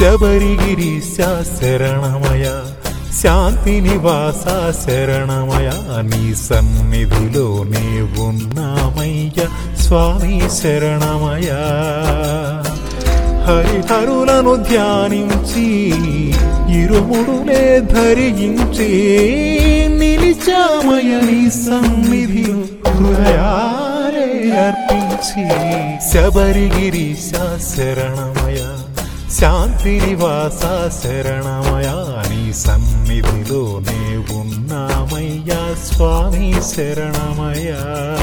శబరిగిరీశ శరణమయ శాంతి నివాస శరణమయ నీ సన్నిధిలో నే ఉన్నామయ్య స్వామి శరణమయ హరిహరులను ధ్యానించి ఇరుముడులే ధరించి నిలిచామయ నీ సన్నిధి హృదయాలే అర్పించి శబరిగిరీశ శరణమయ శాంతి నివాస శరణమయ నీ సన్నిధిలో నే ఉన్నామయ్యా స్వామి శరణమయ్యా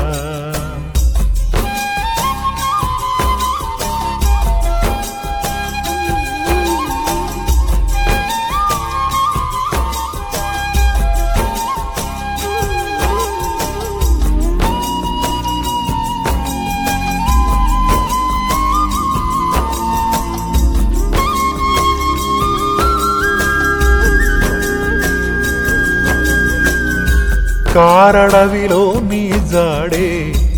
కారడవిలో నీ జాడే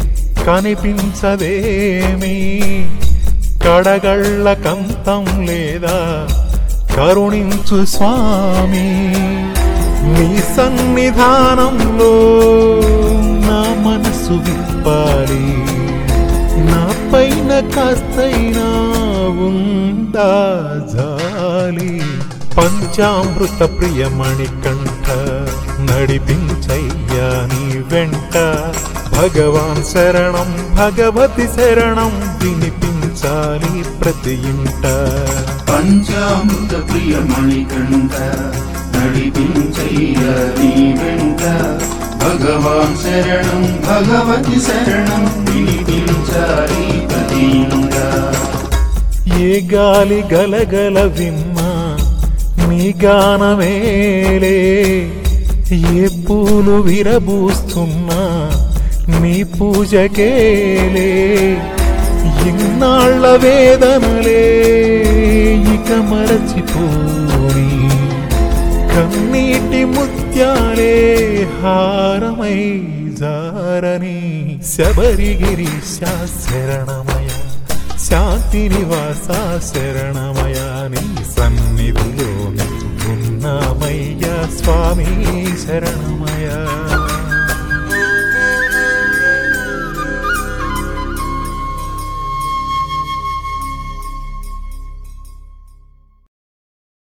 కనిపించదేమి కడగళ్ళ కంతం లేదా కరుణించు స్వామి నీ సన్నిధానంలో నా మనసు విప్పాలి నా పైన కాస్తైనా ఉందా జాలి పంచామృత ప్రియమణి కంఠ నడిపించయ్యా నీ వెంట భగవాన్ శరణం భగవతి శరణం వినిపించాలి ప్రతి ఇంట పంచామృత ప్రియ మణికంఠ నడిపించయ్య నీ వెంట భగవాన్ శరణం భగవతి శరణం వినిపించాలి ప్రతి ఇంట ఏ గాలి గలగల విన్నా నీ గానమేలే ఏ పూలు విరబూస్తున్నా నీ పూజకేలే ఇన్నాళ్ళ వేదనలే ఇక మరచిపోని కన్నీటి ముత్యాలే హారమై జారని శబరిగిరి శరణమయ శాంతి నివాస శరణమయ నీ సన్నిధిలో ఉన్నామయ్యా స్వామి శరణమయ